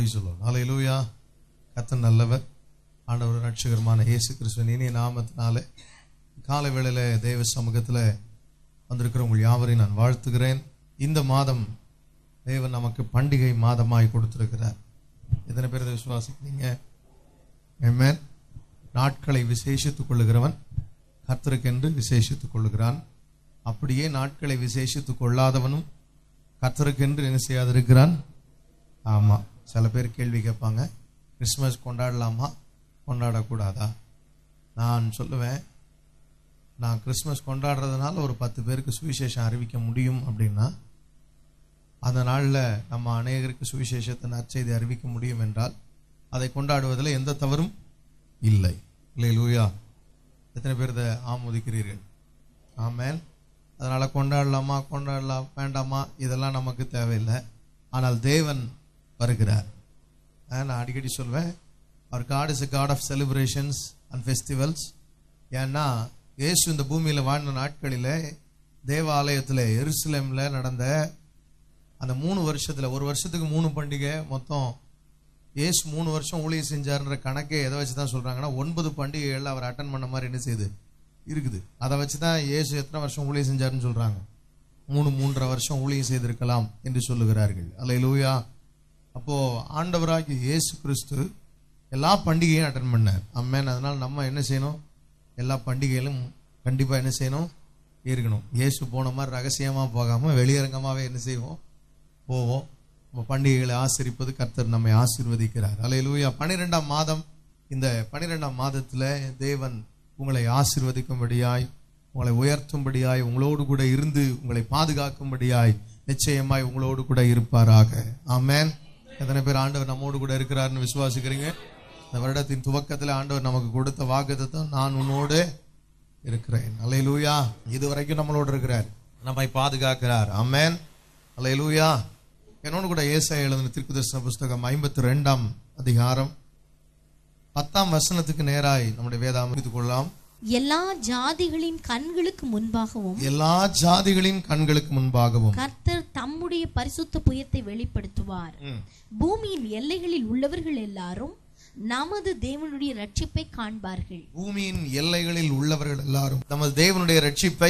சொல்லுவோம் ஹalleluya கர்த்தர் நல்லவர் ஆண்டவர் ரட்சகருமான இயேசு கிறிஸ்துவின் இனிய நாமத்தினாலே காலை வேளையில தேவ சமூகத்தில் வந்திருக்கிற உங்கள் யாவரையும் நான் வாழ்த்துகிறேன் இந்த மாதம் தேவன் நமக்கு பண்டிகை மாதமாய் கொடுத்திருக்கிறார் எத்தனை பேர் இதை விசுவாசிக்கிறீங்க Amen. நாட்களை விசேஷித்துக் கொள்ளுகிறவன் கர்த்தருக்கென்று விசேஷித்துக் கொள்ளுகிறான் அப்படியே நாட்களை விசேஷித்துக் கொள்ளாதவனும் கர்த்தருக்கென்று என்ன செய்யாதிருக்கிறான் ஆமா சில பேர் கேள்வி கேட்பாங்க கிறிஸ்மஸ் கொண்டாடலாமா கொண்டாடக்கூடாதா நான் சொல்லுவேன் நான் கிறிஸ்மஸ் கொண்டாடுறதுனால ஒரு பத்து பேருக்கு சுவிசேஷம் அறிவிக்க முடியும் அப்படின்னா அந்த நாளில் நம்ம அநேகருக்கு சுவிசேஷத்தை நற்செய்தி அறிவிக்க முடியும் என்றால் அதை கொண்டாடுவதில் எந்த தவறும் இல்லை இல்லை லூயா எத்தனை பேர் இதை ஆமோதிக்கிறீர்கள் ஆமேன் அதனால் கொண்டாடலாமா கொண்டாடலாம் வேண்டாமா இதெல்லாம் நமக்கு தேவையில்லை ஆனால் தேவன் வருகிறார் அஹ் நான் அடிக்கடி சொல்வேன் அவர் God is a God of celebrations and festivals ஏன்னா இயேசு இந்த பூமியில் வாழ்ந்த நாட்களில் தேவாலயத்தில் எருசலேமில் நடந்த அந்த மூணு வருஷத்தில் ஒரு வருஷத்துக்கு மூணு பண்டிகை மொத்தம் இயேசு மூணு வருஷம் ஊழியம் செஞ்சாருன்ற கணக்கே எதை வச்சு தான் சொல்கிறாங்கன்னா ஒன்பது பண்டிகைகள் அவர் அட்டன் பண்ண மாதிரி என்ன செய்யுது இருக்குது அதை வச்சு தான் இயேசு எத்தனை வருஷம் ஊழியம் செஞ்சாருன்னு சொல்கிறாங்க மூணு மூன்றரை வருஷம் ஊழியம் செய்திருக்கலாம் என்று சொல்லுகிறார்கள் அல்ல லூயா அப்போ ஆண்டவராகிய இயேசு கிறிஸ்து எல்லா பண்டிகையும் அட்டன் பண்ணார் அம்மேன் அதனால நம்ம என்ன செய்யணும் எல்லா பண்டிகையிலும் கண்டிப்பாக என்ன செய்யணும் இருக்கணும் இயேசு போன மாதிரி ரகசியமாக போகாமல் வெளியரங்கமாகவே என்ன செய்வோம் போவோம் நம்ம பண்டிகைகளை ஆசரிப்பது கர்த்தர் நம்மை ஆசீர்வதிக்கிறார் அல்லேலூயா பன்னிரெண்டாம் மாதம் இந்த பன்னிரெண்டாம் மாதத்தில் தேவன் உங்களை ஆசீர்வதிக்கும்படியாய் உங்களை உயர்த்தும்படியாய் உங்களோடு கூட இருந்து உங்களை பாதுகாக்கும்படியாய் நிச்சயமாய் உங்களோடு கூட இருப்பாராக ஆமென் எத்தனை பேர் ஆண்டவர் நம்மோடு கூட இருக்கிறாருன்னு விசுவாசிக்கிறீங்க இந்த வருடத்தின் துவக்கத்தில் ஆண்டவர் நமக்கு கொடுத்த வாக்குத்தத்தை நான் உன்னோடு இருக்கிறேன் அலையலூயா இது வரைக்கும் நம்மளோடு இருக்கிறார் நம்மை பாதுகாக்கிறார் ஆமென் அலையலூயா என்னோடு கூட ஏசா எழுதின திருக்குதர்சன புஸ்தகம் ஐம்பத்தி ரெண்டாம் அதிகாரம் பத்தாம் வசனத்துக்கு நேராய் நம்முடைய வேதாம் எடுத்துக் கொள்ளலாம் எல்லா ஜாதிகளின் கண்களுக்கு முன்பாகவும் எல்லா ஜாதிகளின் கண்களுக்கு முன்பாகவும் கர்த்தர் தம்முடைய பரிசுத்த புயத்தை வெளிப்படுத்துவார் ம். பூமியின் எல்லைகளில் உள்ளவர்கள் எல்லாரும் நமது தேவனுடைய ரட்சிப்பை காண்பார்கள் பூமியின் எல்லைகளில் உள்ளவர்கள் எல்லாரும் நமது தேவனுடைய ரட்சிப்பை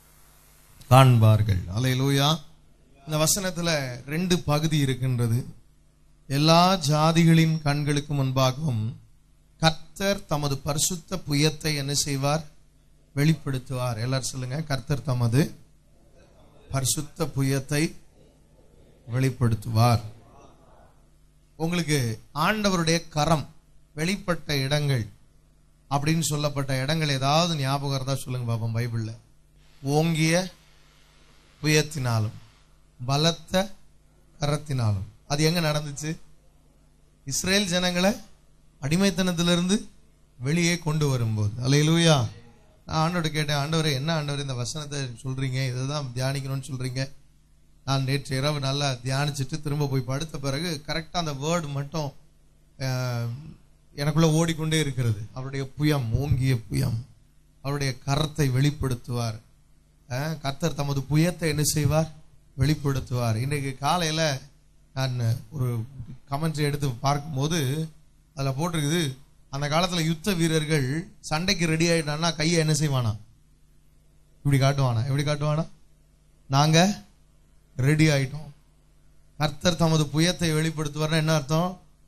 காண்பார்கள் அலையலூயா இந்த வசனத்துல ரெண்டு பகுதி இருக்கின்றது எல்லா ஜாதிகளின் கண்களுக்கு முன்பாகவும் கர்த்தர் தமது பரிசுத்த புயத்தை என்ன செய்வார் வெளிப்படுத்துவார் எல்லாரும் சொல்லுங்க கர்த்தர் தமது பரிசுத்த புயத்தை வெளிப்படுத்துவார் உங்களுக்கு ஆண்டவருடைய கரம் வெளிப்பட்ட இடங்கள் அப்படின்னு சொல்லப்பட்ட இடங்கள் ஏதாவது ஞாபகம் இருந்தா சொல்லுங்க பாப்போம் பைபிள்ல ஓங்கிய புயத்தினாலும் பலத்த கரத்தினாலும் அது எங்க நடந்துச்சு இஸ்ரேல் ஜனங்களை அடிமைத்தனத்திலிருந்து வெளியே கொண்டு வரும்போது அலையிலூயா நான் ஆண்டோட கேட்டேன் ஆண்டவரே என்ன ஆண்டவர் இந்த வசனத்தை சொல்றீங்க இதை தான் தியானிக்கணும்னு சொல்றீங்க நான் நேற்று இரவு நல்லா தியானிச்சுட்டு திரும்ப போய் படுத்த பிறகு கரெக்டாக அந்த வேர்டு மட்டும் அஹ், எனக்குள்ள ஓடிக்கொண்டே இருக்கிறது அவருடைய புயம் ஓங்கிய புயம் அவருடைய கரத்தை வெளிப்படுத்துவார் அஹ், கர்த்தர் தமது புயத்தை என்ன செய்வார் வெளிப்படுத்துவார் இன்றைக்கு காலையில் நான் ஒரு கமெண்ட்ரி எடுத்து பார்க்கும்போது அதில் போட்டிருக்குது அந்த காலத்தில் யுத்த வீரர்கள் சண்டைக்கு ரெடி ஆயிட்டான்னா கையை என்ன செய்வானா இப்படி காட்டுவானா எப்படி காட்டுவானா நாங்கள் ரெடி ஆயிட்டோம் கர்த்தர் தமது புயத்தை வெளிப்படுத்துவார்னா என்ன அர்த்தம்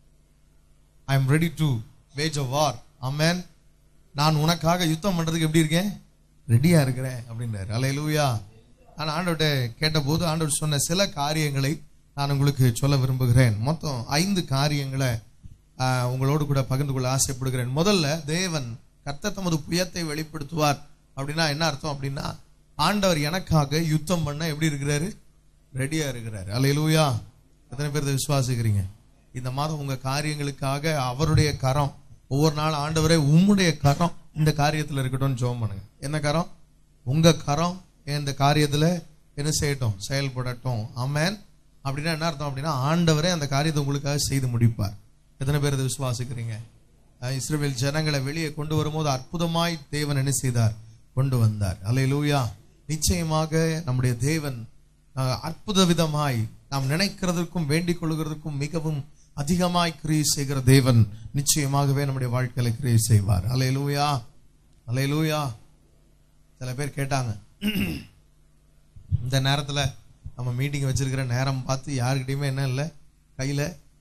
I am ready to wage a war amen நான் உனக்காக யுத்தம் பண்றதுக்கு எப்படி இருக்கேன் ரெடியா இருக்கிறேன் அப்படின்றாரு அலையலூயா நான் ஆண்டவர்கிட்ட கேட்டபோது ஆண்டவர் சொன்ன சில காரியங்களை நான் உங்களுக்கு சொல்ல விரும்புகிறேன் மொத்தம் ஐந்து காரியங்களை ஆஹ், உங்களோடு கூட பகிர்ந்து கொள்ள ஆசைப்படுகிறேன் முதல்ல தேவன் கர்த்தர் தமது புயத்தை வெளிப்படுத்துவார் அப்படின்னா என்ன அர்த்தம் அப்படின்னா ஆண்டவர் எனக்காக யுத்தம் பண்ண எப்படி இருக்கிறாரு ரெடியா இருக்கிறாரு அலையலூயா எத்தனை பேர் இதை விசுவாசிக்கிறீங்க இந்த மாதம் உங்க காரியங்களுக்காக அவருடைய கரம் ஒவ்வொரு நாள் ஆண்டவரே உம்முடைய கரம் இந்த காரியத்துல இருக்கட்டும்னு ஜெபம் பண்ணுங்க என்ன கரம் உங்க கரம் இந்த காரியத்துல என்ன செய்யட்டும் செயல்படட்டும் ஆமென் அப்படின்னா என்ன அர்த்தம் அப்படின்னா ஆண்டவரே அந்த காரியத்தை உங்களுக்காக செய்து முடிப்பார் எத்தனை பேர் இதை விசுவாசிக்கிறீங்க அஹ் இஸ்ரவேல் ஜனங்களை வெளியே கொண்டு வரும்போது அற்புதமாய் தேவன் என்ன செய்தார் கொண்டு வந்தார் அல்லேலூயா நிச்சயமாக நம்முடைய தேவன் அஹ், அற்புத விதமாய் நாம் நினைக்கிறதற்கும் வேண்டிக் கொள்கிறதற்கும் மிகவும் அதிகமாய் கிரியை செய்கிற தேவன் நிச்சயமாகவே நம்முடைய வாழ்க்கையில கிரியை செய்வார் அலையலூயா அலையலூயா சில பேர் கேட்டாங்க இந்த நேரத்துல நம்ம மீட்டிங் வச்சிருக்கிற நேரம் பார்த்து யாருக்கிட்டையுமே என்ன இல்லை கையில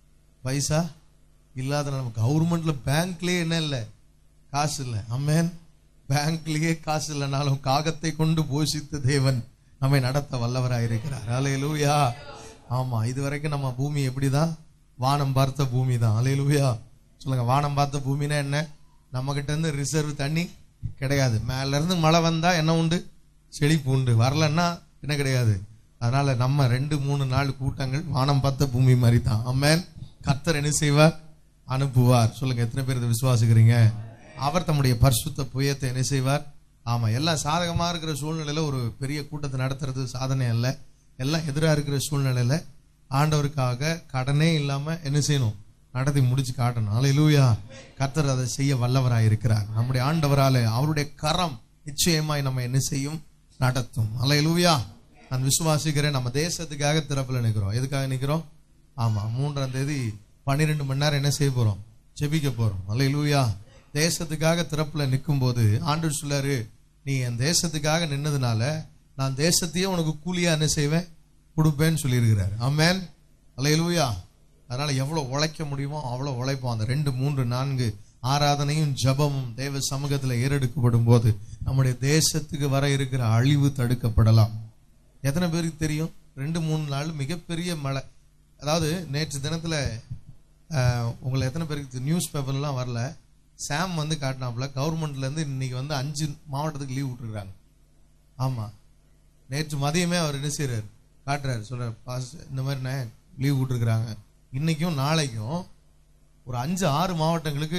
பைசா இல்லாத நம்ம கவர்மெண்ட்ல பேங்க்லயே என்ன இல்லை காசு இல்லை அம்மேன் பேங்க்லயே காசு இல்லைனாலும் காகத்தை கொண்டு போஷித்த தேவன் நம்மை நடத்த வல்லவராயிருக்கிறார் அலையலூயா ஆமா இது வரைக்கும் நம்ம பூமி எப்படிதான் வானம் பார்த்த பூமி தான் அலையலூயா சொல்லுங்க வானம் பார்த்த பூமினா என்ன நம்ம கிட்ட இருந்து ரிசர்வ் தண்ணி கிடையாது மேல இருந்து மழை வந்தா என்ன உண்டு செழிப்பு உண்டு வரலன்னா என்ன கிடையாது அதனால நம்ம ரெண்டு மூணு நாலு கூட்டங்கள் வானம் பார்த்த பூமி மாதிரி தான் அம்மேன் கர்த்தர் என்ன செய்வார் அனுப்புவார் சொல்லுங்க எத்தனை பேர் இதை விசுவாசிக்கிறீங்க அவர் தம்முடைய பரிசுத்த புயத்தை என்ன செய்வார் ஆமா எல்லாம் சாதகமா இருக்கிற சூழ்நிலையில ஒரு பெரிய கூட்டத்தை நடத்துறது சாதனை அல்ல எல்லாம் எதிரா இருக்கிற சூழ்நிலையில ஆண்டவருக்காக கடனே இல்லாம என்ன செய்யணும் நடத்தி முடிச்சு காட்டணும் அலையிலூயா கர்த்தர் அதை செய்ய வல்லவராய் இருக்கிறார் நம்முடைய ஆண்டவரால அவருடைய கரம் நிச்சயமாய் நம்ம என்ன செய்யும் நடத்தும் அலையிலூயா நான் விசுவாசிக்கிறேன் நம்ம தேசத்துக்காக திறப்புல நிக்கிறோம் எதுக்காக நிக்கிறோம் ஆமா மூன்றாம் தேதி பன்னிரெண்டு மணி நேரம் என்ன செய்ய போறோம் ஜெபிக்க போறோம் அலையிலூயா தேசத்துக்காக திறப்புல நிற்கும் போது ஆண்டவர் சொல்லாரு நீ என் தேசத்துக்காக நின்னதுனால நான் தேசத்தையே உனக்கு கூலியா என்ன செய்வேன் கொடுப்பேன்னு சொல்லியிருக்கிறார் ஆமென் அலையிலூயா அதனால எவ்வளவு உழைக்க முடியுமோ அவ்வளவு உழைப்போம் அந்த ரெண்டு மூன்று நான்கு ஆராதனையும் ஜபமும் தேவ சமூகத்துல ஏறெடுக்கப்படும் போது நம்முடைய தேசத்துக்கு வர இருக்கிற அழிவு தடுக்கப்படலாம் எத்தனை பேருக்கு தெரியும் ரெண்டு மூணு நாள் மிகப்பெரிய மழை அதாவது நேற்று தினத்துல அஹ், உங்களை எத்தனை பேருக்கு நியூஸ் பேப்பர்லாம் வரல சாம் வந்து காட்டினாப்புல கவர்மெண்ட்ல இருந்து இன்னைக்கு வந்து அஞ்சு மாவட்டத்துக்கு லீவ் விட்டுருக்காங்க ஆமா நேற்று மதியமே அவர் என்ன செய்றாரு காட்டுறாரு சொல்றாரு பாஸ் இந்த மாதிரி லீவ் விட்டுருக்குறாங்க இன்னைக்கும் நாளைக்கும் ஒரு அஞ்சு ஆறு மாவட்டங்களுக்கு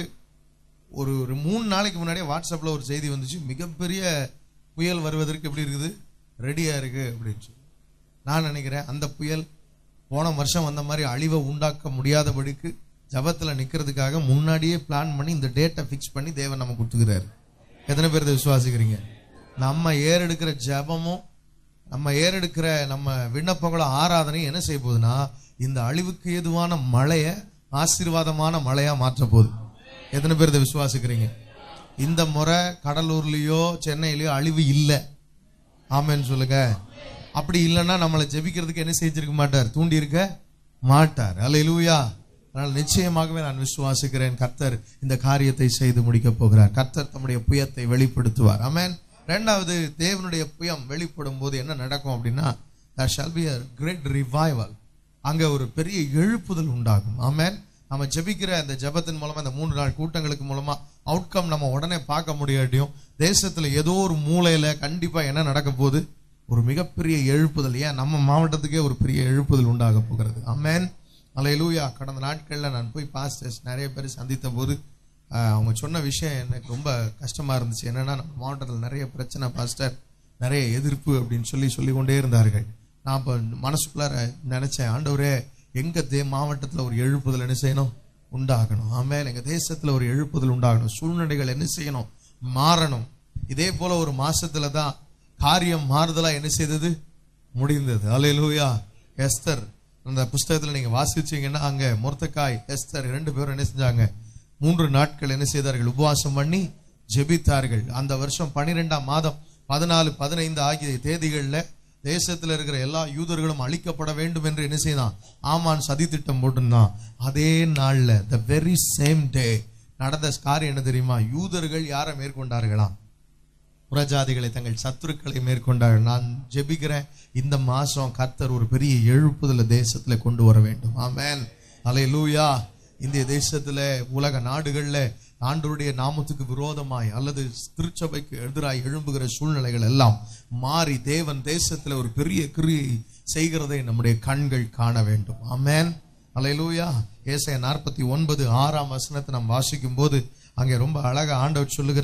ஒரு ஒரு மூணு நாளைக்கு முன்னாடியே வாட்ஸ்அப்ல ஒரு செய்தி வந்துச்சு மிகப்பெரிய புயல் வருவதற்கு எப்படி இருக்குது ரெடியா இருக்கு அப்படின்னு சொல்லி நான் நினைக்கிறேன் அந்த புயல் போன வருஷம் வந்த மாதிரி அழிவை உண்டாக்க முடியாதபடிக்கு ஜபத்துல நிக்கிறதுக்காக முன்னாடியே பிளான் பண்ணி இந்த டேட்டை ஃபிக்ஸ் பண்ணி தேவன் நம்ம கொடுத்துக்கிறாரு எத்தனை பேர் இதை விசுவாசிக்கிறீங்க நம்ம ஏறெடுக்கிற ஜபமும் நம்ம ஏறெடுக்கிற நம்ம விண்ணப்பங்களும் ஆராதனை என்ன செய்ய போகுதுன்னா இந்த அழிவுக்கு ஏதுவான மழையை ஆசீர்வாதமான மழையா மாற்ற போகுது எத்தனை பேர் இதை விசுவாசிக்கிறீங்க இந்த முறை கடலூர்லயோ சென்னையிலயோ அழிவு இல்லை ஆமென்னு சொல்லுங்க அப்படி இல்லைன்னா நம்மளை ஜெபிக்கிறதுக்கு என்ன செஞ்சிருக்க மாட்டார் தூண்டி இருக்க மாட்டார் அல்லேலூயா அதனால் நிச்சயமாகவே நான் விசுவாசிக்கிறேன் கர்த்தர் இந்த காரியத்தை செய்து முடிக்க போகிறார் கர்த்தர் தம்முடைய புயத்தை வெளிப்படுத்துவார் ஆமென் ரெண்டாவது தேவனுடைய புயம் வெளிப்படும் போது என்ன நடக்கும் அப்படின்னா there shall be a great revival அங்க ஒரு பெரிய எழுப்புதல் உண்டாகும் ஆமென் நம்ம ஜெபிக்கிற அந்த ஜெபத்தின் மூலமா இந்த மூன்று நாள் கூட்டங்களுக்கு மூலமா அவுட்கம் நம்ம உடனே பார்க்க முடியாட்டியும் தேசத்துல ஏதோ ஒரு மூலையில கண்டிப்பா என்ன நடக்க போகுது ஒரு மிகப்பெரிய எழுப்புதல் ஏன் நம்ம மாவட்டத்துக்கே ஒரு பெரிய எழுப்புதல் உண்டாக போகிறது ஆமென் அலையலூயா கடந்த நாட்கள்ல நான் போய் பாஸ்டர்ஸ் நிறைய பேர் சந்தித்த போது ஆஹ், அவங்க சொன்ன விஷயம் எனக்கு ரொம்ப கஷ்டமா இருந்துச்சு என்னன்னா நம்ம மாவட்டத்தில் நிறைய பிரச்சனை பாஸ்டர் நிறைய எதிர்ப்பு அப்படின்னு சொல்லி சொல்லி கொண்டே இருந்தார்கள் நான் இப்போ மனசுக்குள்ளார நினைச்சேன் ஆண்டவரே எங்க தே மாவட்டத்தில் ஒரு எழுப்புதல் என்ன செய்யணும் உண்டாகணும் ஆமென் எங்க தேசத்துல ஒரு எழுப்புதல் உண்டாகணும் சூழ்நிலைகள் என்ன செய்யணும் மாறணும் இதே போல ஒரு மாசத்துல தான் காரியம் மாறுதலா என்ன செய்தது முடிந்தது அலையலூயா எஸ்தர் அந்த புஸ்தகத்துல நீங்க வாசிச்சீங்கன்னா அங்க மொர்தக்காய் எஸ்தர் ரெண்டு பேரும் என்ன செஞ்சாங்க மூன்று நாட்கள் என்ன செய்தார்கள் உபவாசம் பண்ணி ஜெபித்தார்கள் அந்த வருஷம் பன்னிரெண்டாம் மாதம் பதினாலு பதினைந்து ஆகிய தேதிகள்ல தேசத்துல இருக்கிற எல்லா யூதர்களும் அழிக்கப்பட வேண்டும் என்று என்ன செய்தான் ஆமான் சதி திட்டம் போட்டிருந்தான் அதே நாள்ல த வெரி சேம் டே நடந்த காரியம் என்ன தெரியுமா யூதர்கள் யாரை மேற்கொண்டார்களாம் புறஜாதிகளை தங்கள் சத்துருக்களை மேற்கொண்டார்கள் நான் ஜெபிக்கிறேன் இந்த மாசம் கர்த்தர் ஒரு பெரிய எழுப்புதல தேசத்துல கொண்டு வர வேண்டும் ஆமென் அல்லேலூயா இந்திய தேசத்துல உலக நாடுகள்ல ஆண்டவருடைய நாமத்துக்கு விரோதமாய் அல்லது திருச்சபைக்கு எதிராய் எழும்புகிற சூழ்நிலைகள் எல்லாம் மாறி தேவன் தேசத்துல ஒரு பெரிய கிரியை செய்கிறதை நம்முடைய கண்கள் காண வேண்டும் ஆமென் அல்லேலூயா ஏசாயா நாற்பத்தி ஒன்பது ஆறாம் வசனத்தை நாம் வாசிக்கும் போது அங்கே ரொம்ப அழகா ஆண்டவர் சொல்லுகிறார்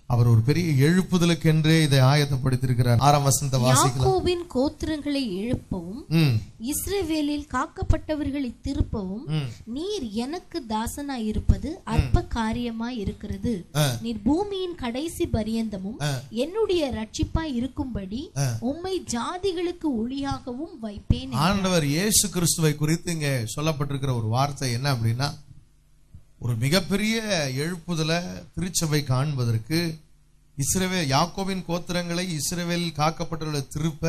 அவர் ஒரு பெரிய எழுப்புதலுக்கென்றே இதை ஆயத்தப்படுத்தியிருக்கிறார் ஆறாம் வசனத்தை வாசிக்கலாம் யாக்கோபின் கோத்திரங்களை எழுப்பவும் ம் இஸ்ரவேலில் காக்கப்பட்டவர்களை திருப்பவும் ம். நீர் எனக்கு தாசனாய் இருப்பது அற்ப காரியமாய் இருக்கிறது ஆ. நீர் பூமியின் கடைசி பரியந்தமும் என்னுடைய ரட்சிப்பாய் இருக்கும்படி உம்மை ஜாதிகளுக்கு ஒளியாகவும் வைப்பேன் ஆண்டவர் இயேசு கிறிஸ்துவை குறித்து இங்க சொல்லப்பட்டிருக்கிற ஒரு வார்த்தை என்ன அப்படின்னா ஒரு மிகப்பெரிய எழுப்புதலை திருச்சபை காண்பதற்கு இஸ்ரவேல் யாக்கோபின் கோத்திரங்களை இஸ்ரவேல் காக்கப்பட்டுள்ள திருப்ப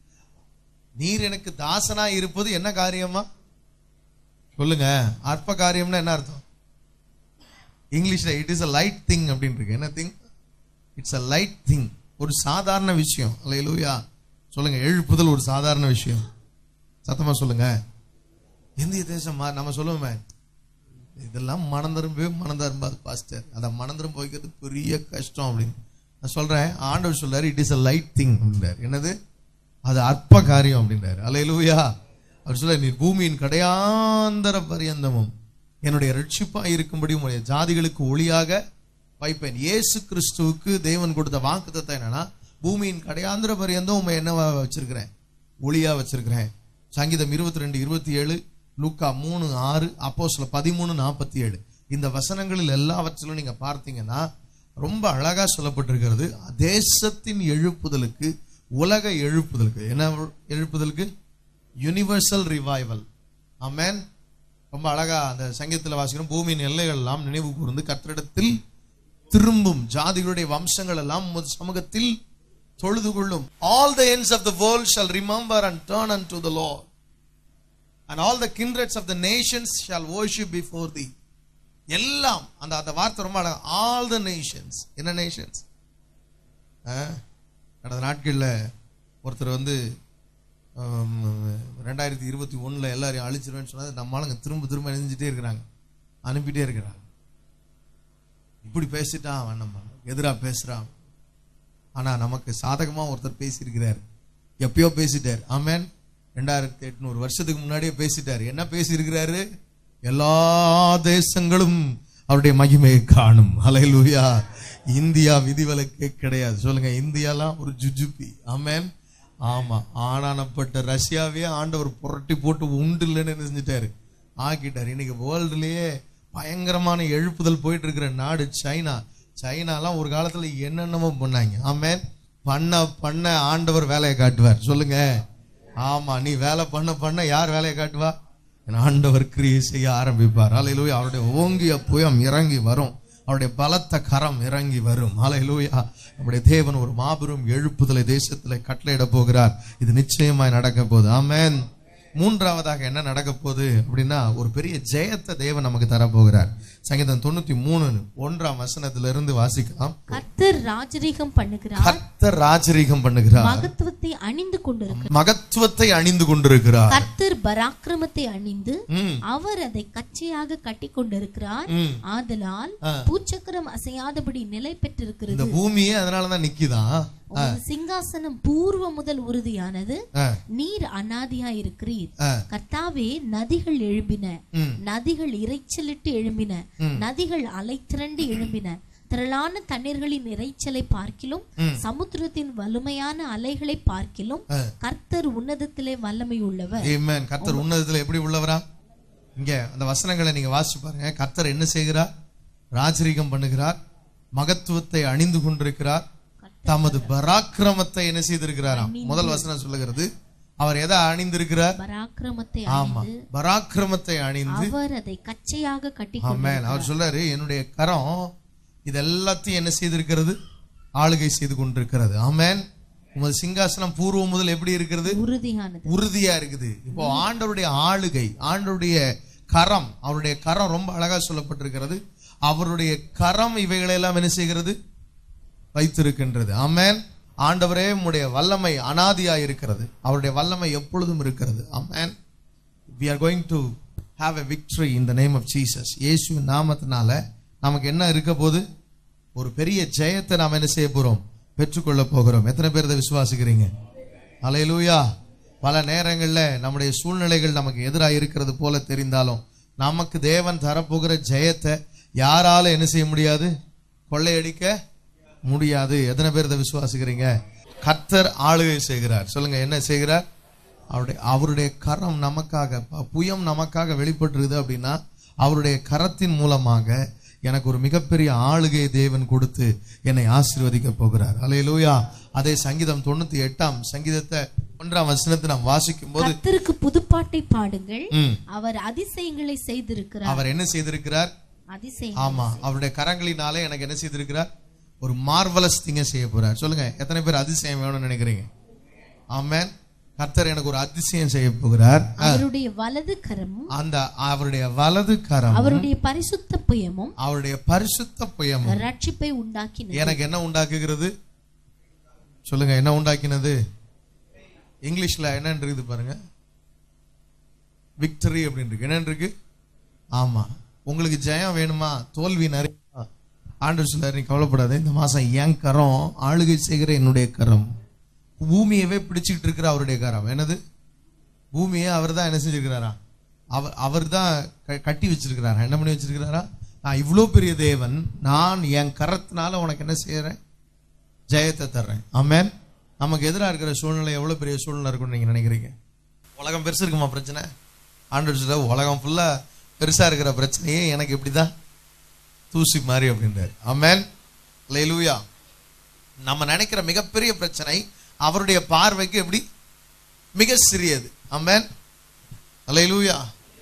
நீர் எனக்கு தாசனா இருப்பது என்ன காரியமா சொல்லுங்க அற்ப காரியம்னா என்ன அர்த்தம் இங்கிலீஷ்ல it is a light thing அப்படின்னு இருக்கு என்ன thing it's a light thing ஒரு சாதாரண விஷயம் அல்லையா சொல்லுங்க எழுப்புதல் ஒரு சாதாரண விஷயம் சத்தமா சொல்லுங்க இந்திய தேசம் மா- நம்ம சொல்லுவோமே இதெல்லாம் மனந்தரும்பவே மனந்தரும்பாது பாஸ்டர் அதை மனந்தரும் போய்க்கிறது பெரிய கஷ்டம் அப்படின்னு நான் சொல்றேன் ஆண்டவர் சொல்றாரு it is a light thing அப்படின்றார் என்னது அது அற்ப காரியம் அப்படின்றாரு அலையலூயா அவர் சொல்ல நீ பூமியின் கடையாந்தர பரியந்தமும் என்னுடைய ரட்சிப்பா இருக்கும்படி உங்களுடைய ஜாதிகளுக்கு ஒளியாக வைப்பேன் இயேசு கிறிஸ்துவுக்கு தேவன் கொடுத்த வாக்குத்தத்தம் என்னன்னா பூமியின் கடையாந்திர பரியந்தம் உண்மை என்னவா வச்சிருக்கிறேன் ஒளியா வச்சிருக்கிறேன் சங்கீதம் இருபத்தி ரெண்டு இருபத்தி ஏழு லூக்கா மூணு ஆறு அப்போஸ்ல பதிமூணு நாற்பத்தி ஏழு இந்த வசனங்களில் எல்லாவற்றிலும் நீங்க பார்த்தீங்கன்னா ரொம்ப அழகா சொல்லப்பட்டிருக்கிறது தேசத்தின் எழுப்புதலுக்கு உலக எழுப்புதலுக்கு என்ன எழுப்புதலுக்கு யுனிவர்சல் ரிவைவல் ஆமென் ரொம்ப அழகா அந்த சங்கீதத்தில் வாசிக்கிறோம் பூமியின் எல்லைகள் எல்லாம் நினைவு கூர்ந்து கத்திரிடத்தில் திரும்பும் ஜாதிகளுடைய வம்சங்கள் எல்லாம் உமது சமூகத்தில் தொழுது கொள்ளும் all the ends of the world shall remember and turn unto the Lord and all the kindreds of the nations shall worship before thee எல்லாம் அந்த அந்த வார்த்தை ரொம்ப அழகா ஆல் த நேஷன்ஸ் என்ன நேஷன்ஸ் கடந்த நாட்களில் ஒருத்தர் வந்து ஆம், ரெண்டாயிரத்தி இருபத்தி ஒண்ணுல எல்லாரையும் அழிச்சிருவேன்னு சொன்னது நம்ம ஆளுங்க திரும்ப திரும்ப நெஞ்சிட்டே இருக்கிறாங்க அனுப்பிட்டே இருக்கிறாங்க இப்படி பேசிட்டான் அவன் நம்ம எதிரா பேசுறான் ஆனா நமக்கு சாதகமா ஒருத்தர் பேசியிருக்கிறார் எப்பயோ பேசிட்டார் ஆமென் ரெண்டாயிரத்தி எட்நூறு வருஷத்துக்கு முன்னாடியே பேசிட்டார் என்ன பேசியிருக்கிறாரு எல்லா தேசங்களும் அவருடைய மகிமையை காணும் ஹalleluya இந்தியா விதிவிலக்கே கிடையாது சொல்லுங்க இந்தியாலாம் ஒரு ஜுஜுபி ஆமென் ஆமா ஆனானப்பட்ட ரஷ்யாவே ஆண்டவர் புரட்டி போட்டு உண்டு இல்லைன்னு என்ன செஞ்சிட்டாரு ஆக்கிட்டார் இன்னைக்கு வேர்ல்டுலயே பயங்கரமான எழுப்புதல் போயிட்டு இருக்கிற நாடு சைனா சைனாலாம் ஒரு காலத்துல என்னென்னமோ பண்ணாங்க ஆமென் பண்ண பண்ண ஆண்டவர் வேலையை காட்டுவார் சொல்லுங்க ஆமா நீ வேலை பண்ண பண்ண யார் வேலையை காட்டுவா என் ஆண்டவர் கிரியை செய்ய ஆரம்பிப்பார் அலையிலூயா அவருடைய ஓங்கிய புயம் இறங்கி வரும் அவருடைய பலத்த கரம் இறங்கி வரும் அலையிலூயா நம்முடைய தேவன் ஒரு மாபெரும் எழுப்புதலை தேசத்துல கட்டளையிட போகிறார் இது நிச்சயமாய் நடக்க போகுது ஆமென் மூன்றாவதாக என்ன நடக்க போகுது அப்படின்னா ஒரு பெரிய ஜெயத்தை தேவன் நமக்கு தரப்போகிறார் சங்கீதம் தொண்ணூத்தி மூணு ஒன்றாம் வசனத்துல இருந்து வாசிக்கலாம் கர்த்தர் ராஜரீகம் பண்ணுகிறார் கர்த்தர் ராஜரீகம் பண்ணுகிறார் மகத்துவத்தை அணிந்து கொண்டிருக்கிறார் மகத்துவத்தை அணிந்து கொண்டிருக்கிறார் கர்த்தர் பராக்கிரமத்தை அணிந்து ம், அவர் அதை கச்சையாக கட்டி கொண்டிருக்கிறார் ம். ஆதலால் பூச்சக்கரம் அசையாதபடி நிலை பெற்றிருக்கிறது இந்த பூமியே அதனாலதான் நிக்குதான் உமது சிங்காசனம் பூர்வ முதல் உறுதியானது ஆ, நீர் அனாதியா இருக்கிறீர் ஆ. கர்த்தாவே நதிகள் எழும்பின ம். நதிகள் இரைச்சலிட்டு எழும்பின நதிகள் அலை திரண்டு எழும்பின திரளான தண்ணீர்களின் இரைச்சலை பார்க்கிலும் சமுத்திரத்தின் வலிமையான அலைகளை பார்க்கிலும் கர்த்தர் உன்னதத்திலே வல்லமை உள்ளவர் Amen. கர்த்தர் உன்னதத்துல எப்படி உள்ளவரா இங்க அந்த வசனங்களை நீங்க வாசிச்சு பாருங்க கர்த்தர் என்ன செய்கிறார் ராஜரீகம் பண்ணுகிறார் மகத்துவத்தை அணிந்து கொண்டிருக்கிறார் தமது பராக்கிரமத்தை என்ன செய்திருக்கிறாராம் முதல் வசனம் சொல்லுகிறது அவர் எதை அணிந்திருக்கிறார் பராக்கிரமத்தை ஆமா பராக்கிரமத்தை அணிந்து அவர் அதை கச்சையாக கட்டி ஆமென் அவர் சொல்றாரு என்னுடைய கரம் இது எல்லாத்தையும் என்ன செய்திருக்கிறது ஆளுகை செய்து கொண்டிருக்கிறது ஆமென் உமது சிங்காசனம் பூர்வம் முதல் எப்படி இருக்கிறது உறுதியானது உறுதியா இருக்குது இப்போ ஆண்டவருடைய ஆளுகை ஆண்டவருடைய கரம் அவருடைய கரம் ரொம்ப அழகா சொல்லப்பட்டிருக்கிறது அவருடைய கரம் இவைகளை எல்லாம் என்ன செய்கிறது வைத்திருக்கின்றது ஆமென் ஆண்டவரே உம்முடைய வல்லமை அனாதியா இருக்கிறது அவருடைய வல்லமை எப்பொழுதும் இருக்கிறது ஆமென் we are going to have a victory in the name of Jesus இயேசு நாமத்தினால நமக்கு என்ன இருக்க போது ஒரு பெரிய ஜெயத்தை நாம் என்ன செய்ய போறோம் பெற்றுக்கொள்ள போகிறோம் எத்தனை பேர் இதை விசுவாசிக்கிறீங்க அலையலூயா பல நேரங்கள்ல நம்முடைய சூழ்நிலைகள் நமக்கு எதிராக இருக்கிறது போல தெரிந்தாலும் நமக்கு தேவன் தரப்போகிற ஜெயத்தை யாரால என்ன செய்ய முடியாது கொள்ளையடிக்க முடியாது எத்தனை பேர் இதை விசுவாசிக்கிறீங்க கர்த்தர் ஆளுகை செய்கிறார் சொல்லுங்க என்ன செய்கிறார் அவருடைய அவருடைய கரம் நமக்காக ப- புயம் நமக்காக வெளிப்பட்டிருக்குது அப்படின்னா அவருடைய கரத்தின் மூலமாக எனக்கு ஒரு மிகப்பெரிய ஆளுகை தேவன் கொடுத்து என்னை ஆசீர்வதிக்க போகிறார் அல்லேலூயா அதே சங்கீதம் தொண்ணூத்தி எட்டாம் சங்கீதத்தை ஒன்றாம் வசனத்தை நாம் வாசிக்கும் போது கர்த்தருக்கு புதுப்பாட்டை பாடுங்கள் ம், அவர் அதிசயங்களை செய்திருக்கிறார் அவர் என்ன செய்திருக்கிறார் அதிசயம் ஆமா அவருடைய கரங்களினாலே எனக்கு என்ன செய்திருக்கிறார் ஒரு மார்வலஸ் திங்க செய்ய போறார் சொல்லுங்க எத்தனை பேர் அதிசயம் வேணும்னு நினைக்கிறீங்க ஆமென் கர்த்தர் எனக்கு ஒரு அதிசயம் செய்ய போகிறார் அவருடைய வலது கரமும் அந்த அவருடைய வலது கரம் அவருடைய பரிசுத்த புயமும் அவருடைய பரிசுத்த புயமும் ரட்சிப்பை உண்டாக்கினது எனக்கு என்ன உண்டாக்குகிறது சொல்லுங்க என்ன உண்டாக்கினது இங்கிலீஷ்ல என்னன்னு இருக்குது பாருங்க விக்டரி அப்படின்னு இருக்கு என்ன இருக்கு ஆமா உங்களுக்கு ஜெயம் வேணுமா தோல்வி நிறைய ஆண்டவர் சொல்லாரு நீ கவலைப்படாத இந்த மாசம் என் கரம் ஆளுகை செய்கிற என்னுடைய கரம் பூமியவே பிடிச்சிட்டு இருக்கிற அவருடைய கரம் என்னது பூமியை அவர் தான் என்ன செஞ்சிருக்கிறாரா அவர் அவர் தான் கட்டி வச்சிருக்கிறாரா என்ன பண்ணி வச்சிருக்கிறாரா நான் இவ்வளோ பெரிய தேவன் நான் என் கரத்தினால உனக்கு என்ன செய்யறேன் ஜெயத்தை தர்றேன் ஆமென் நமக்கு எதிராக இருக்கிற சூழ்நிலை எவ்வளோ பெரிய சூழ்நிலை இருக்கும்னு நீங்கள் நினைக்கிறீங்க உலகம் பெருசு இருக்குமா பிரச்சனை ஆண்டவர் சொல்ல உலகம் ஃபுல்லாக பெருசாக இருக்கிற பிரச்சனையே எனக்கு இப்படி தான் தூசி மாதிரி அப்படின்றார் ஆமென் லேலூயா நம்ம நினைக்கிற மிகப்பெரிய பிரச்சனை அவருடைய பார்வைக்கு எப்படி மிக சிறியது ஆமென் லேலூயா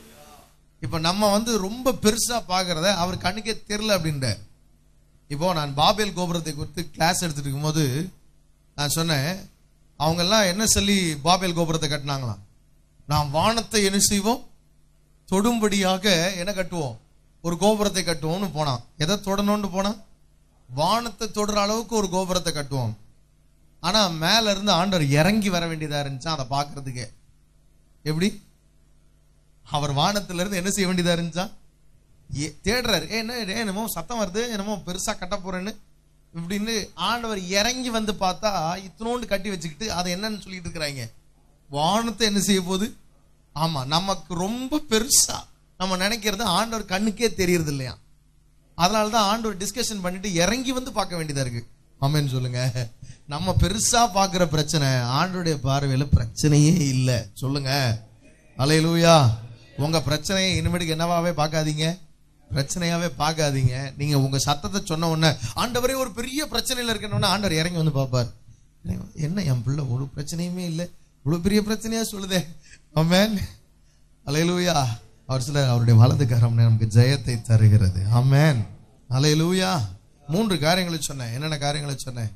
இப்போ நம்ம வந்து ரொம்ப பெருசா பார்க்கறத அவர் கண்ணுக்கே தெரியல அப்படின்றார் இப்போ நான் பாபேல் கோபுரத்தை குறித்து கிளாஸ் எடுத்துட்டு இருக்கும்போது நான் சொன்னேன் அவங்கெல்லாம் என்ன சொல்லி பாபேல் கோபுரத்தை கட்டினாங்களாம் நாம் வானத்தை என்ன செய்வோம் தொடும்படியாக என்ன கட்டுவோம் ஒரு கோபுரத்தை கட்டுவோம்னு போனான் எதை தொடணும்னு போனான் வானத்தை தொடுற அளவுக்கு ஒரு கோபுரத்தை கட்டுவோம் ஆனா மேல இருந்து ஆண்டவர் இறங்கி வர வேண்டியதா இருந்துச்சா அதை பார்க்கிறதுக்கே எப்படி அவர் வானத்துல இருந்து என்ன செய்ய வேண்டியதா இருந்துச்சா ஏ- தேடுறாரு ஏ, என்ன ஏ, என்னமோ சத்தம் வருது என்னமோ பெருசா கட்ட போறேன்னு இப்படின்னு ஆண்டவர் இறங்கி வந்து பார்த்தா இத்தனோண்டு கட்டி வச்சுக்கிட்டு அதை என்னன்னு சொல்லிட்டு இருக்கிறாங்க வானத்தை என்ன செய்ய போகுது ஆமா நமக்கு ரொம்ப பெருசா நம்ம நினைக்கிறது ஆண்டவர் கண்ணுக்கே தெரியறது இல்லையா அதனால தான் ஆண்டவர் டிஸ்கஷன் பண்ணிட்டு இறங்கி வந்து பார்க்க வேண்டியதா இருக்கு ஆமென்னு சொல்லுங்க நம்ம பெருசா பார்க்குற பிரச்சனை ஆண்டோடைய பார்வையில பிரச்சனையே இல்லை சொல்லுங்க அலையலூயா உங்க பிரச்சனையை இனிமேட்டுக்கு என்னவாவே பார்க்காதீங்க பிரச்சனையாவே பார்க்காதீங்க நீங்க உங்க சத்தத்தை சொன்ன உடனே ஆண்டவரே ஒரு பெரிய பிரச்சனையில இருக்கணும்னா ஆண்டவர் இறங்கி வந்து பார்ப்பார் என்ன என் பிள்ளை ஒரு பிரச்சனையுமே இல்லை இவ்வளவு பெரிய பிரச்சனையா சொல்லுதே ஆமென் அலையலூயா அவர் சில அவருடைய வலது கரம் நமக்கு ஜெயத்தை தருகிறது ஆமென் அலையலூயா மூன்று காரியங்களை சொன்னேன் என்னென்ன காரியங்களை சொன்னேன்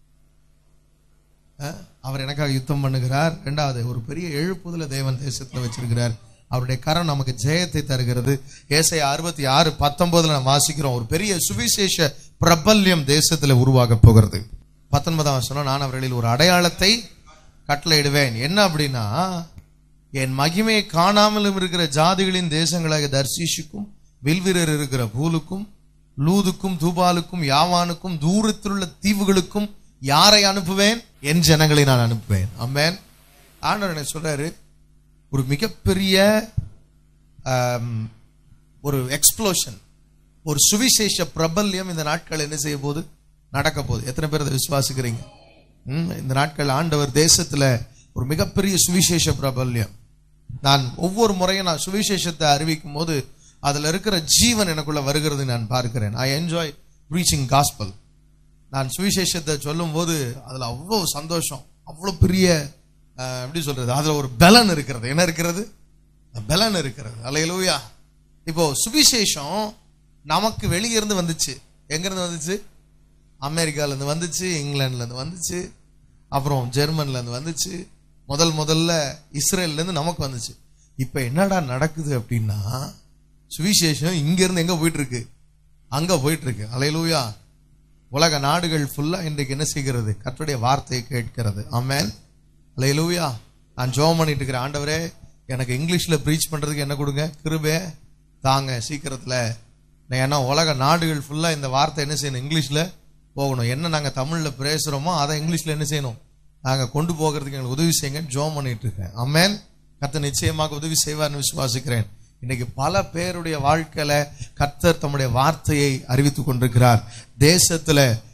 அஹ், அவர் எனக்காக யுத்தம் பண்ணுகிறார் ரெண்டாவது ஒரு பெரிய எழுப்புதல தேவன் தேசத்துல வச்சிருக்கிறார் அவருடைய கரம் நமக்கு ஜெயத்தை தருகிறது ஏசாயா அறுபத்தி ஆறு பத்தொன்பதுல நம்ம வாசிக்கிறோம் ஒரு பெரிய சுவிசேஷ பிரபல்யம் தேசத்துல உருவாக போகிறது பத்தொன்பதாம் வசனம் நான் அவர்களில் ஒரு அடையாளத்தை கட்டளையிடுவேன் என்ன அப்படின்னா என் மகிமையை காணாமலும் இருக்கிற ஜாதிகளின் தேசங்களாக தர்சீஷுக்கும் வில்வீரர் இருக்கிற பூலுக்கும் லூதுக்கும் தூபாலுக்கும் யாவானுக்கும் தூரத்திலுள்ள தீவுகளுக்கும் யாரை அனுப்புவேன் என் ஜனங்களை நான் அனுப்புவேன் அம்மேன் ஆண்டவர் என்ன சொல்றாரு ஒரு மிகப்பெரிய ஆம், ஒரு எக்ஸ்ப்ளோஷன் ஒரு சுவிசேஷ பிரபல்யம் இந்த நாட்கள் என்ன செய்ய போகுது நடக்க போகுது எத்தனை பேர் அதை விசுவாசிக்கிறீங்க ம், இந்த நாட்கள் ஆண்டவர் தேசத்துல ஒரு மிகப்பெரிய சுவிசேஷ பிரபல்யம் நான் ஒவ்வொரு முறையும் நான் சுவிசேஷத்தை அறிவிக்கும் போது அதுல இருக்கிற ஜீவன் எனக்குள்ள வருகிறது நான் பார்க்கிறேன் ஐ என்ஜாய் ப்ரீச்சிங் காஸ்பல் நான் சுவிசேஷத்தை சொல்லும்போது அதுல அவ்வளோ சந்தோஷம் அவ்வளோ பெரிய அஹ், எப்படி சொல்றது அதுல ஒரு பலன் இருக்கிறது என்ன இருக்கிறது பலன் இருக்கிறது அலையலூயா இப்போ சுவிசேஷம் நமக்கு வெளியே இருந்து வந்துச்சு எங்க இருந்து வந்துச்சு அமெரிக்கால இருந்து வந்துச்சு இங்கிலாந்துல இருந்து வந்துச்சு அப்புறம் ஜெர்மன்ல இருந்து வந்துச்சு முதல் முதல்ல இஸ்ரேல்ல இருந்து நமக்கு வந்துச்சு இப்ப என்னடா நடக்குது அப்படின்னா சுவிசேஷம் இங்க இருந்து எங்க போயிட்டு இருக்கு அங்க போயிட்டு இருக்கு அலையலூயா உலக நாடுகள் ஃபுல்லா இன்றைக்கு என்ன செய்கிறது கர்த்தருடைய வார்த்தையை கேட்கிறது ஆமென் அலையலூயா நான் ஜோம் பண்ணிட்டு இருக்கிறேன் ஆண்டவரே எனக்கு இங்கிலீஷ்ல ப்ரீச் பண்றதுக்கு என்ன கொடுங்க கிருபே தாங்க சீக்கிரத்துல நான் ஏன்னா உலக நாடுகள் ஃபுல்லா இந்த வார்த்தை என்ன செய்யணும் இங்கிலீஷ்ல போகணும் என்ன நாங்க தமிழ்ல பேசுறோமோ அதை இங்கிலீஷ்ல என்ன செய்யணும் நாங்க கொண்டு போகிறதுக்கு எங்களுக்கு உதவி செய்யுங்க ஜோம் பண்ணிட்டு இருக்கேன் அம்மேன் கர்த்தர் நிச்சயமாக உதவி செய்வார்னு விசுவாசிக்கிறேன் இன்னைக்கு பல பேருடைய வாழ்க்கையில கர்த்தர் தம்முடைய வார்த்தையை அறிவித்துக் கொண்டிருக்கிறார் தேசத்துல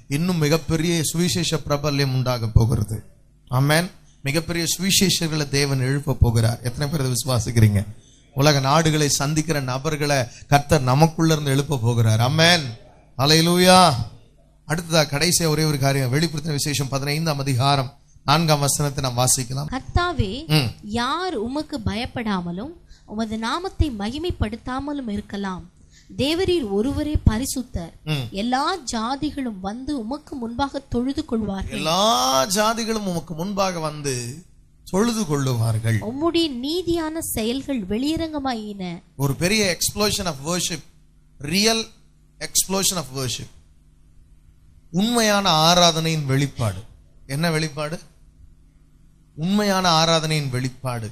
இன்னும் மிகப்பெரிய சுவிசேஷ பிரபல்யம் உண்டாக போகிறது ஆமென் மிகப்பெரிய சுவிசேஷர்களை தேவன் எழுப்ப போகிறார் எத்தனை பேர் இதை விசுவாசிக்கிறீங்க உலக நாடுகளை சந்திக்கிற நபர்களை கர்த்தர் நமக்குள்ள இருந்து எழுப்ப போகிறார் ஆமென் அலையிலூயா அடுத்ததா கடைசியா ஒரே ஒரு காரியம் வெளிப்படுத்தின விசேஷம் பதினைந்தாம் அதிகாரம் நான்காம் வசனத்தை நாம் வாசிக்கலாம் கர்த்தாவே ம். யார் உமக்கு பயப்படாமலும் உமது நாமத்தை மகிமைப்படுத்தாமலும் இருக்கலாம் தேவரீர் ஒருவரே பரிசுத்தர் ம். எல்லா ஜாதிகளும் வந்து உமக்கு முன்பாக தொழுது கொள்வார்கள் எல்லா ஜாதிகளும் உமக்கு முன்பாக வந்து தொழுது கொள்ளுவார்கள் உம்முடைய நீதியான செயல்கள் வெளியரங்கமாயின ஒரு பெரிய explosion of worship real explosion of worship உண்மையான ஆராதனையின் வெளிப்பாடு என்ன வெளிப்பாடு உண்மையான ஆராதனையின் வெளிப்பாடு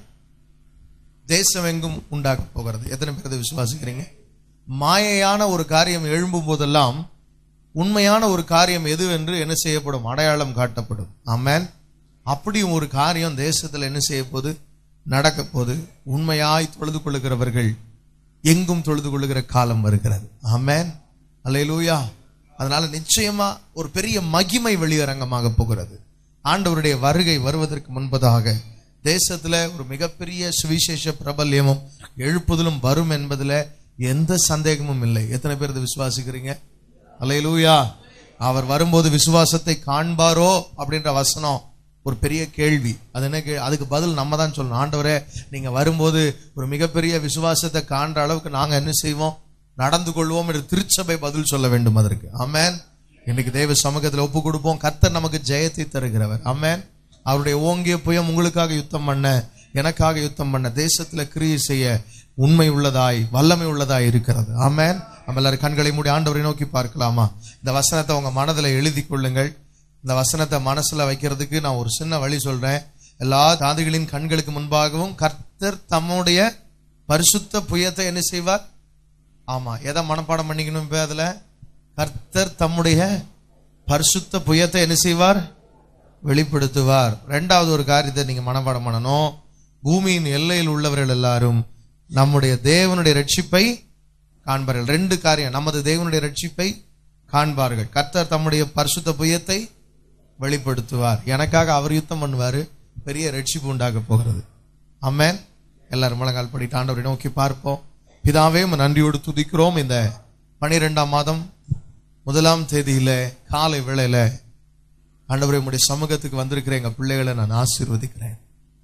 தேசம் எங்கும் உண்டாக போகிறது எத்தனை பேர் இதை விசுவாசிக்கிறீங்க மாயையான ஒரு காரியம் எழும்பும் போதெல்லாம் உண்மையான ஒரு காரியம் எது என்று என்ன செய்யப்படும் அடையாளம் காட்டப்படும் ஆமென் அப்படியும் ஒரு காரியம் தேசத்தில் என்ன செய்ய போகுது நடக்க போகுது உண்மையாய் தொழுது கொள்ளுகிறவர்கள் எங்கும் தொழுது கொள்ளுகிற காலம் வருகிறது ஆமென் அல்லேலூயா அதனால நிச்சயமா ஒரு பெரிய மகிமை வெளியரங்கமாக போகிறது ஆண்டவருடைய வருகை வருவதற்கு முன்பதாக தேசத்துல ஒரு மிகப்பெரிய சுவிசேஷ பிரபல்யமும் எழுப்புதலும் வரும் என்பதுல எந்த சந்தேகமும் இல்லை எத்தனை பேர் இதை விசுவாசிக்கிறீங்க அல்லேலூயா அவர் வரும்போது விசுவாசத்தை காண்பாரோ அப்படின்ற வசனம் ஒரு பெரிய கேள்வி அது என்ன கே- அதுக்கு பதில் நம்ம தான் சொல்லணும் ஆண்டவரே நீங்க வரும்போது ஒரு மிகப்பெரிய விசுவாசத்தை காண்ற அளவுக்கு நாங்க என்ன செய்வோம் நடந்து கொள்வோம் என்று திருச்சபை பதில் சொல்ல வேண்டும் அதற்கு ஆமென் இன்னைக்கு தேவ சமூகத்தில் ஒப்பு கொடுப்போம் கர்த்தர் நமக்கு ஜெயத்தை தருகிறவர் ஆமென் அவருடைய ஓங்கிய புயம் உங்களுக்காக யுத்தம் பண்ண எனக்காக யுத்தம் பண்ண தேசத்துல கிரியை செய்ய உண்மை உள்ளதாய் வல்லமை உள்ளதாய் இருக்கிறது ஆமென் நம்ம எல்லாரும் கண்களை மூடி ஆண்டவரை நோக்கி பார்க்கலாமா இந்த வசனத்தை உங்க மனதுல எழுதி கொள்ளுங்கள் இந்த வசனத்தை மனசுல வைக்கிறதுக்கு நான் ஒரு சின்ன வழி சொல்றேன் எல்லா தாதிகளின் கண்களுக்கு முன்பாகவும் கர்த்தர் தம்முடைய பரிசுத்த புயத்தை என்ன செய்வார் ஆமா எதை மனப்பாடம் பண்ணிக்கணும் இப்ப அதுல கர்த்தர் தம்முடைய பரிசுத்த புயத்தை என்ன செய்வார் வெளிப்படுத்துவார் ரெண்டாவது ஒரு காரியத்தை நீங்க மனப்பாடம் பண்ணணும் பூமியின் எல்லையில் உள்ளவர்கள் எல்லாரும் நம்முடைய தேவனுடைய ரட்சிப்பை காண்பார்கள் ரெண்டு காரியம் நமது தேவனுடைய ரட்சிப்பை காண்பார்கள் கர்த்தர் தம்முடைய பரிசுத்த புயத்தை வெளிப்படுத்துவார் எனக்காக அவர் யுத்தம் பண்ணுவாரு பெரிய ரட்சிப்பு உண்டாக போகிறது அம்மேன் எல்லாரும் முழங்கால் படிட்டு ஆண்டவரை நோக்கி பார்ப்போம் பிதாவே உம்மை நன்றியோடு துதிக்கிறோம் இந்த பனிரெண்டாம் மாதம் முதலாம் தேதியில காலை வேளையில ஆண்டவரே உம்முடைய சமூகத்துக்கு வந்திருக்கிற எங்க பிள்ளைகளை நான் ஆசீர்வதிக்கிறேன்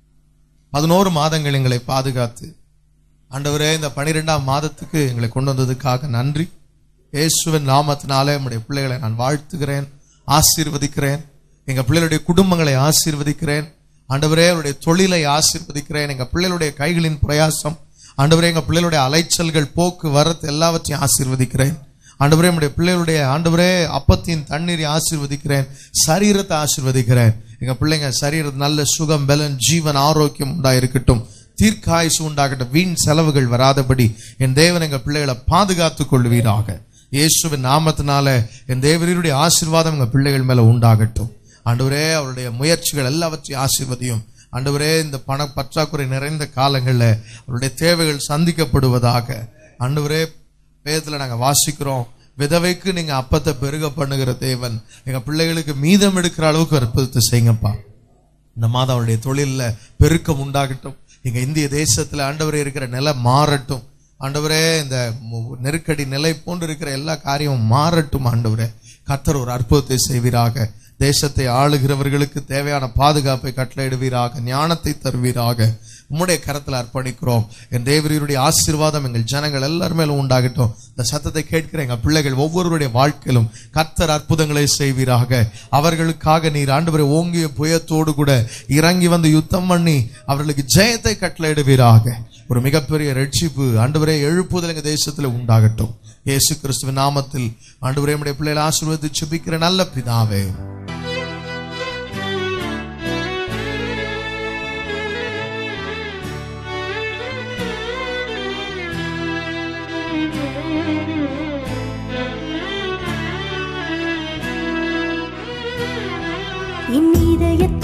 பதினோரு மாதங்கள் எங்களை பாதுகாத்து ஆண்டவரே இந்த பனிரெண்டாம் மாதத்துக்கு எங்களை கொண்டு வந்ததுக்காக நன்றி இயேசுவின் நாமத்தினாலே நம்முடைய பிள்ளைகளை நான் வாழ்த்துகிறேன் ஆசீர்வதிக்கிறேன் எங்க பிள்ளைகளுடைய குடும்பங்களை ஆசீர்வதிக்கிறேன் ஆண்டவரே அவருடைய தொழிலை ஆசீர்வதிக்கிறேன் எங்க பிள்ளைகளுடைய கைகளின் பிரயாசம் ஆண்டவரே எங்க பிள்ளைகளுடைய அலைச்சல்கள் போக்கு வரத்து எல்லாவற்றையும் ஆசீர்வதிக்கிறேன் ஆண்டவரே நம்முடைய பிள்ளைகளுடைய ஆண்டவரே அப்பத்தின் தண்ணீரை ஆசீர்வதிக்கிறேன் சரீரத்தை ஆசீர்வதிக்கிறேன் எங்க பிள்ளைங்க சரீரம் நல்ல சுகம் பலன் ஜீவன் ஆரோக்கியம் உண்டாயிருக்கட்டும் தீர்க்காயுசு உண்டாகட்டும் வீண் செலவுகள் வராதபடி என் தேவன் எங்க பிள்ளைகளை பாதுகாத்துக் கொள்வீராக இயேசுவின் நாமத்தினால என் தேவரீருடைய ஆசீர்வாதம் எங்க பிள்ளைகள் மேல உண்டாகட்டும் ஆண்டவரே அவருடைய முயற்சிகள் எல்லாவற்றையும் ஆசீர்வதியும் ஆண்டவரே இந்த பண பற்றாக்குறை நிறைந்த காலங்களில் அவருடைய தேவைகள் சந்திக்கப்படுவதாக ஆண்டவரே வேதத்துல நாங்க வாசிக்கிறோம் விதவைக்கு நீங்க அப்பத்தை பெருக பண்ணுகிற தேவன் எங்க பிள்ளைகளுக்கு மீதம் எடுக்கிற அளவுக்கு அற்புதத்தை செய்யுங்கப்பா இந்த மாதம் அவருடைய தொழில்ல பெருக்கம் உண்டாகட்டும் எங்க இந்திய தேசத்துல ஆண்டவரே இருக்கிற நிலை மாறட்டும் ஆண்டவரே இந்த மு- நெருக்கடி நிலை போன்று இருக்கிற எல்லா காரியமும் மாறட்டும் ஆண்டவரே கர்த்தர் ஒரு அற்புதத்தை செய்வீராக தேசத்தை ஆளுகிறவர்களுக்கு தேவையான பாதுகாப்பை கட்டளையிடுவீராக ஞானத்தை தருவீராக உம்முடைய கரத்தில் அர்ப்பணிக்கிறோம் என் தேவரீருடைய ஆசீர்வாதம் எங்கள் ஜனங்கள் எல்லார் மேலும் உண்டாகட்டும் இந்த சத்தத்தை கேட்கிற எங்கள் பிள்ளைகள் ஒவ்வொருவருடைய வாழ்க்கையிலும் கர்த்தர் அற்புதங்களை செய்வீராக அவர்களுக்காக நீர் ஆண்டவரை ஓங்கிய புயத்தோடு கூட இறங்கி வந்து யுத்தம் பண்ணி அவர்களுக்கு ஜெயத்தை கட்டளையிடுவீராக ஒரு மிகப்பெரிய ரட்சிப்பு ஆண்டவரே எழுப்புதல் எங்க தேசத்துல உண்டாகட்டும் இயேசு கிறிஸ்துவின் நாமத்தில் ஆண்டவரே நம்முடைய பிள்ளைகளை ஆசீர்வதித்து சுபிக்கிற நல்ல பிதாவே என் இதயத்தில்